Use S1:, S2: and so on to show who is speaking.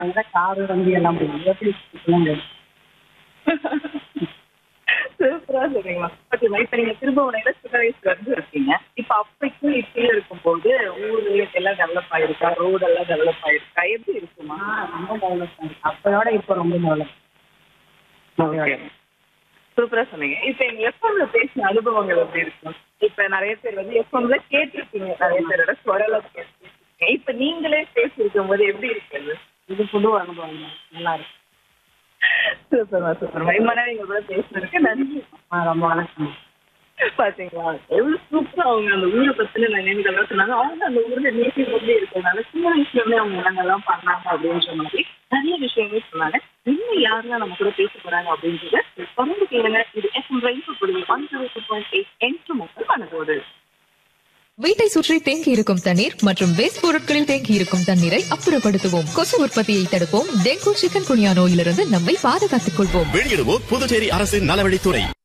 S1: அங்க காரு வண்டி எல்லாம் போகும் எப்படி சொல்ல முடியாது
S2: சூப்பரா சொல்றீங்களா ஓகேமா இப்ப நீங்க திருபுவனையில சின்ன வயசுல இருந்து இருக்கீங்க இப்ப அப்பைக்கும் இப்பயும் இருக்கும்போது ஊரு எல்லாம் டெவலப் ஆயிருக்கா ரோடு எல்லாம் டெவலப் ஆயிருக்கா எப்படி இருக்குமா
S1: ஆ, ரொம்ப டெவலப் ஆயிருக்கு அப்போயோட இப்போ ரொம்ப டெவலப்
S2: சூப்பரா சொன்னீங்க இப்ப எங்க எஃப்எம்ல பேசின அனுபவங்கள் எப்படி இருக்கும் இப்ப நிறைய பேர் வந்து எஃப்எம்ல கேட்டிருக்கீங்க நிறைய பேரோட குரலை கேட்டிருக்கீங்க இப்ப நீங்களே பேசியிருக்கும் போது எப்படி இருக்குது
S1: இது புது அனுபவம் தான். நல்லா இருக்கு
S2: சூப்பர்மா சூப்பர்மா இம்மான நீங்க கூட பேசுனதுக்கு நன்றி
S1: ஆ, ரொம்ப வணக்கம்
S2: பாத்தீங்களா எவ்வளவு சூப்பரா அவங்க அந்த ஊரை பத்தின நினைவுகள்லாம் சொன்னாங்க அவங்க அந்த ஊர்ல நேட்டிவ் வந்து இருக்கிறதுனால சின்ன வயசுல இருந்தே அவங்க என்னங்கெல்லாம் பண்ணாங்க அப்படின்ற மாதிரி நிறைய விஷயங்கள் சொன்னாங்க இன்னும் யாரெல்லாம் நம்ம கூட பேச போறாங்க அப்படின்றத தொடர்ந்து கேளுங்க இது எஃப்எம் ரைஸ் கொடுங்க ஒன் செவன் பாயிண்ட் எயிட் என்று மக்கள் மனதோடு
S3: வீட்டை சுற்றி தேங்கி இருக்கும் தண்ணீர் மற்றும் வேஸ்ட் பொருட்களில் தேங்கி இருக்கும் தண்ணீரை அப்புறப்படுத்துவோம் கொசு உற்பத்தியை தடுப்போம் டெங்கு சிக்கன் குனியா நோயிலிருந்து நம்மை பாதுகாத்துக் கொள்வோம்
S4: வெளியிடுவோர் புதுச்சேரி அரசின் நலவழித்துறை